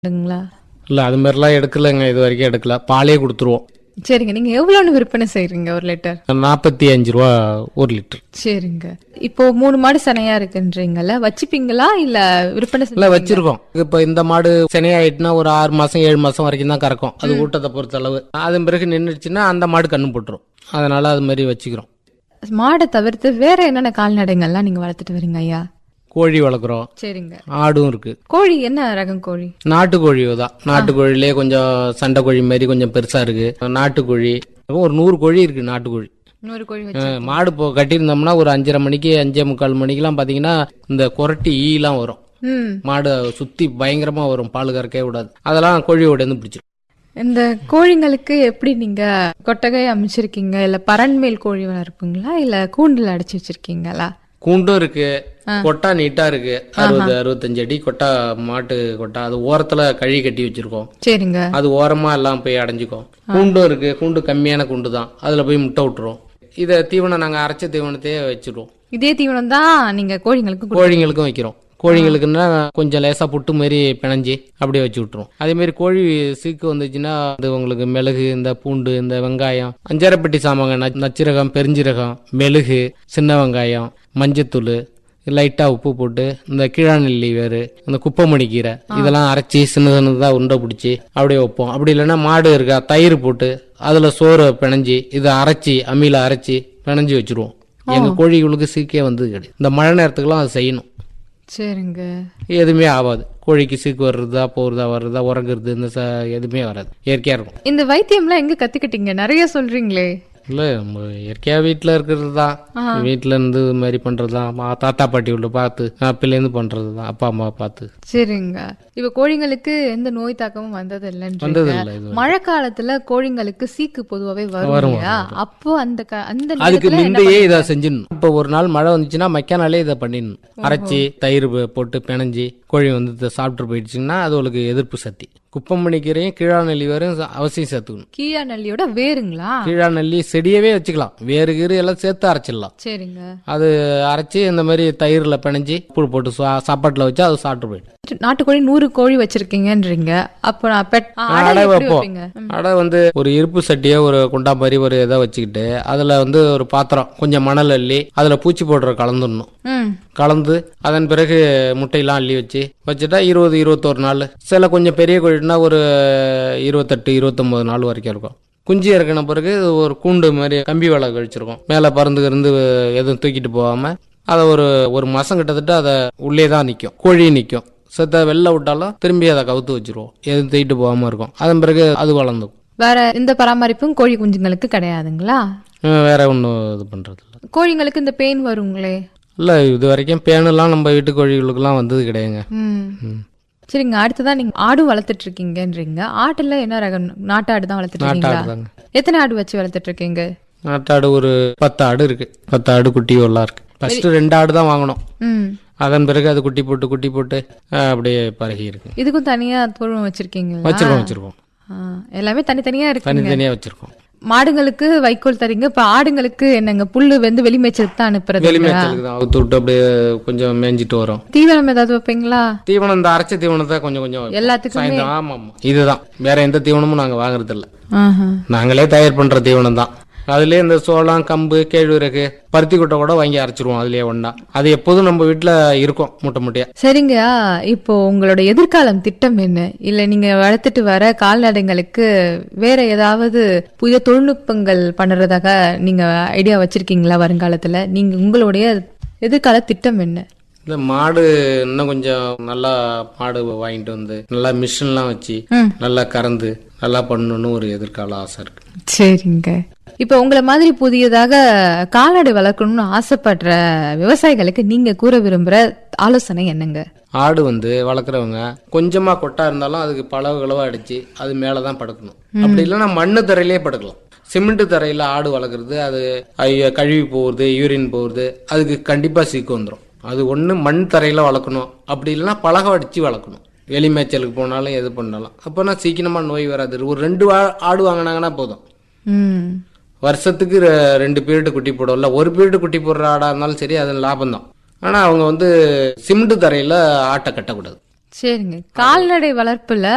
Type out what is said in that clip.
ங்களா இல்லை அது மாதிரிலாம் எடுக்கலைங்க இது வரைக்கும் எடுக்கல பாலே கொடுத்துருவோம் சரிங்க நீங்க எவ்வளவுன்னு விற்பனை செய்றீங்க ஒரு லிட்டர் நாற்பத்தி அஞ்சு ரூபா ஒரு லிட்டர் சரிங்க இப்போ மூணு மாடு சனையா இருக்குன்றீங்கல்ல வச்சுப்பீங்களா இல்ல விற்பனை இல்லை செஞ்சு வச்சிருக்கோம் இப்போ இந்த மாடு சினையாயிட்டுனா ஒரு ஆறு மாசம் ஏழு மாசம் வரைக்கும் தான் கறக்கும் அது ஊட்டத்தை பொறுத்த அளவு அதன் பிறகு நின்றுச்சுன்னா அந்த மாடு கண்ணு போட்டுரும் அதனால அது மாதிரி வச்சுக்கிறோம் மாடை தவிர்த்து வேற என்னென்ன கால்நடைகள்லாம் நீங்க வளர்த்துட்டு வரீங்க ஐயா கோழி வளர்க்குறோம் சரிங்க ஆடும் இருக்கு கோழி என்ன ரகம் கோழி நாட்டுக்கோழி தான் நாட்டுக்கோழிலே கொஞ்சம் சண்டை கோழி மாதிரி கொஞ்சம் பெருசா இருக்கு நாட்டுக்கோழி ஒரு நூறு கோழி இருக்கு நாட்டுக்கோழி நூறு கோழி வச்சு அஹ் மாடு இப்போ கட்டியிருந்தோம்னா ஒரு அஞ்சரை மணிக்கு அஞ்சே முக்கால் மணிக்கெல்லாம் பார்த்தீங்கன்னா இந்த குரட்டி ஈலாம் வரும் ம் மாடு சுத்தி பயங்கரமா வரும் பால் கறக்கவே விடாது அதெல்லாம் கோழியோட இருந்து பிடிச்சிரும் இந்த கோழிங்களுக்கு எப்படி நீங்க கொட்டகை அமைச்சிருக்கீங்க இல்ல பரண்மேல் கோழி வளர்ப்புங்களா இல்ல கூண்டுல அடைச்சு வச்சிருக்கீங்களா கூண்டும் இருக்கு கொட்டா நீட்டா இருக்கு அறுபது அறுபத்தஞ்சு அடி கொட்டா மாட்டு கொட்டா அது ஓரத்துல கழி கட்டி வச்சிருக்கோம் சரிங்க அது ஓரமா எல்லாம் போய் அடைஞ்சுக்கும் கூண்டும் இருக்கு கூண்டு கம்மியான கூண்டு தான் அதுல போய் முட்டை விட்டுரும் இதை தீவனம் நாங்க அரைச்ச தீவனத்தையே வச்சிருவோம் இதே தீவனம் தான் நீங்க கோழிங்களுக்கு கொடு- கோழிங்களுக்கும் வைக்கிறோம் கோழிங்களுக்குன்னா கொஞ்சம் லேசா புட்டு மாதிரி பிணைஞ்சி அப்படியே வச்சு விட்டுரும் அதே மாதிரி கோழி சீக்கு வந்துச்சுன்னா அது உங்களுக்கு மிளகு இந்த பூண்டு இந்த வெங்காயம் அஞ்சரைப்பட்டி சாமாங்க நச்- நச்சீரகம் பெருஞ்சீரகம் மெழுகு சின்ன வெங்காயம் மஞ்சத்தூள் லைட்டா உப்பு போட்டு இந்த கீழாநெல்லி வேறு இந்த குப்பைமணி கீரை இதெல்லாம் அரைச்சி சின்ன சின்னதா உருண்டை பிடிச்சி அப்படியே வைப்போம் அப்படி இல்லைன்னா மாடு இருக்கா தயிர் போட்டு அதுல சோறை பிணைஞ்சி இதை அரைச்சி அம்மியில அரைச்சி பிணைஞ்சி வச்சிருவோம் எங்க கோழிகளுக்கு சீக்கே வந்தது கிடையாது இந்த மழை நேரத்துக்குலாம் அதை செய்யணும் சரிங்க எதுவுமே ஆகாது கோழிக்கு சீக்கு வர்றதா போறதா வர்றதா உறங்குறது இந்த ச எதுவுமே வராது இயற்கையா இருக்கும் இந்த வைத்தியம்லாம் எங்க கத்துக்கிட்டீங்க நிறைய சொல்றீங்களே இல்ல நம்ம இயற்கையா வீட்டுல இருக்கிறது தான் வீட்டுல இருந்து இது மாதிரி பண்றது தான் மா- தாத்தா பாட்டி உள்ள பார்த்து அப்பையிலேருந்து பண்றது தான் அப்பா அம்மா பார்த்து சரிங்க இப்ப கோழிங்களுக்கு எந்த நோய் தாக்கமும் வந்தது வந்தது இல்லைன்றீங்க இல்லை இது மழை காலத்துல கோழிங்களுக்கு சீக்கு பொதுவாவே வரும் வரும், இல்லையா அப்போ அந்த க- அந்த அதுக்கு நேரத்துல என்ன முந்தையே இதை செஞ்சிடணும் இப்போ ஒரு நாள் மழை வந்துச்சுன்னா மைக்கானாலே இதை பண்ணிடணும் அரைச்சி தயிர் போ- போட்டு பிணைஞ்சி கோழி வந்து இதை சாப்பிட்டு போயிடுச்சுன்னா அது உங்களுக்கு எதிர்ப்பு சக்தி குப்பமணி கீரையும் கீழாநெல்லி வரையும் அவசியம் சேர்த்துக்கணும் கீழா நல்லியோட வேருங்களா கீழாநெல்லி செடியவே வச்சுக்கலாம் வேறு கீரை எல்லாம் சேர்த்து அரைச்சிடலாம் சரிங்க அது அரைச்சி இந்த மாதிரி தயிர்ல பிணைஞ்சி உப்பு போட்டு சா- சாப்பாட்டுல வச்சு அது சாப்பிட்டு போயிடும் நாட்டுக்கோழி நூறு கோழி வச்சிருக்கீங்கன்றீங்க அப்போ நான் பெட் ஆ, அடை அடை எப்படி வைப்போம் வைப்பீங்க அடை வந்து ஒரு இருப்பு சட்டியை ஒரு குண்டா மாதிரி ஒரு இதை வச்சுக்கிட்டு அதுல வந்து ஒரு பாத்திரம் கொஞ்சம் மணல் அள்ளி அதுல பூச்சி பவுடரை கலந்துடணும் ம் கலந்து அதன் பிறகு முட்டையெல்லாம் அள்ளி வச்சு வச்சுட்டா இருபது இருபத்தோரு நாள் சில கொஞ்சம் பெரிய கோழினா ஒரு இருபத்தெட்டு இருபத்தொம்போது நாள் வரைக்கும் இருக்கும் குஞ்சு இறக்கின பிறகு ஒரு கூண்டு மாதிரி கம்பி வேலை கழிச்சிருக்கோம் மேலே பறந்து இருந்து எதுவும் தூக்கிட்டு போகாம அதை ஒரு ஒரு மாசம் கிட்டத்தட்ட அதை உள்ளே தான் நிற்கும் கோழி நிற்கும் செத்த வெளில விட்டாலும் திரும்பி அதை கவுத்து வச்சிருவோம் எதுவும் தூக்கிட்டு போகாம இருக்கும் அதன் பிறகு அது வளர்ந்துக்கும் வேற எந்த பராமரிப்பும் கோழி குஞ்சுங்களுக்கு கிடையாதுங்களா அஹ் வேற ஒன்றும் இது பண்றது இல்லை கோழிங்களுக்கு இந்த பெயின் வருங்களே இல்லை இது வரைக்கும் பேனெல்லாம் நம்ம வீட்டு கோழிகளுக்கெல்லாம் வந்தது கிடையாதுங்க ம் ம். சரிங்க அடுத்ததான் நீங்க ஆடும் வளர்த்துட்டு இருக்கீங்கன்றீங்க ஆட்டுல என்ன ரகம் நாட்டாடு தான் வளர்த்துட்டு இருக்கீங்களா நாட்டாடு தாங்க எத்தனை ஆடு வச்சு வளர்த்துட்டு இருக்கீங்க நாட்டாடு ஒரு பத்து ஆடு இருக்கு பத்து ஆடு குட்டி எல்லாம் இருக்கு ஃபர்ஸ்ட் ரெண்டு ஆடு தான் வாங்கணும் ம் அதன் பிறகு அது குட்டி போட்டு குட்டி போட்டு அஹ், அப்படியே பழகி இருக்கு இதுக்கும் தனியா தொழுவம் வச்சிருக்கீங்களா வச்சிருக்கோம் வச்சிருக்கோம் ஆ, எல்லாமே தனித்தனியா இருக்குங்க தனித்தனியா வச்சிருக்கோம் மாடுங்களுக்கு வைக்கோல் தரீங்க இப்ப ஆடுங்களுக்கு என்னங்க புல்லு வந்து வெளிமேய்ச்சலுக்கு தான் அனுப்புறது வெளிமேச்சலுக்கு தான் அவுத்து விட்டு அப்படியே கொஞ்சம் மேய்ஞ்சிட்டு வரும் தீவனம் ஏதாவது வைப்பீங்களா தீவனம் இந்த அரைச்ச தீவனத்தை கொஞ்சம் கொஞ்சம் வைப்போம். எல்லாத்துக்குமே சாயந்தரம் ஆமா ஆமா இதுதான் வேற எந்த தீவனமும் நாங்க வாங்குறது இல்ல ஆஹா. நாங்களே தயார் பண்ற தீவனம் தான் அதுலயே இந்த சோளம் கம்பு கேழ்வரகு பருத்தி கொட்டை கூட வாங்கி அரைச்சிருவோம் அதுலயே ஒண்ணா அது எப்போதும் நம்ம வீட்டுல இருக்கும் மூட்டை மூட்டையா சரிங்க இப்போ உங்களோட எதிர்காலம் திட்டம் என்ன இல்ல நீங்க வளர்த்துட்டு வர கால்நடைங்களுக்கு வேற ஏதாவது புதிய தொழில்நுட்பங்கள் பண்ணுறதாக நீங்க ஐடியா வச்சிருக்கீங்களா வருங்காலத்துல நீங்க உங்களுடைய எதிர்கால திட்டம் என்ன இந்த மாடு இன்னும் கொஞ்சம் நல்லா மாடு வாங்கிட்டு வந்து நல்லா மிஷின்லாம் வச்சு ம். நல்லா கறந்து நல்லா பண்ணணும்னு ஒரு எதிர்கால ஆசை இருக்கு சரிங்க இப்போ உங்களை மாதிரி புதியதாக கால்நடை வளர்க்கணும்னு ஆசைப்படுற விவசாயிகளுக்கு நீங்க கூற விரும்புற ஆலோசனை என்னங்க ஆடு வந்து வளர்க்குறவங்க கொஞ்சமா கொட்டா இருந்தாலும் அதுக்கு பளவு கிளவா அடிச்சு அது மேலதான் படுக்கணும் அப்படி இல்லைன்னா மண்ணு தரையிலே படுக்கலாம் சிமெண்ட் தரையில ஆடு வளர்க்குறது அது ஐய, கழுவி போகுது யூரின் போகுது அதுக்கு கண்டிப்பா சீக்கு வந்துடும் அது ஒண்ணு மண் தரையில வளர்க்கணும் அப்படி இல்லைன்னா பலகை அடிச்சு வளர்க்கணும் வெளி மேய்ச்சலுக்கு போனாலும் எது பண்ணாலும் அப்போனா சீக்கிரமா நோய் வராது ஒரு ரெண்டு வா- ஆடு வாங்கினாங்கன்னா போதும் ம் வருஷத்துக்கு ரெ- ரெண்டு பீரியடு குட்டி போடும்ல ஒரு பீரியடு குட்டி போடுற ஆடா இருந்தாலும் சரி அது லாபம் தான் ஆனா அவங்க வந்து சிமெண்ட் தரையில ஆட்டை கட்டக்கூடாது சரிங்க கால்நடை வளர்ப்புல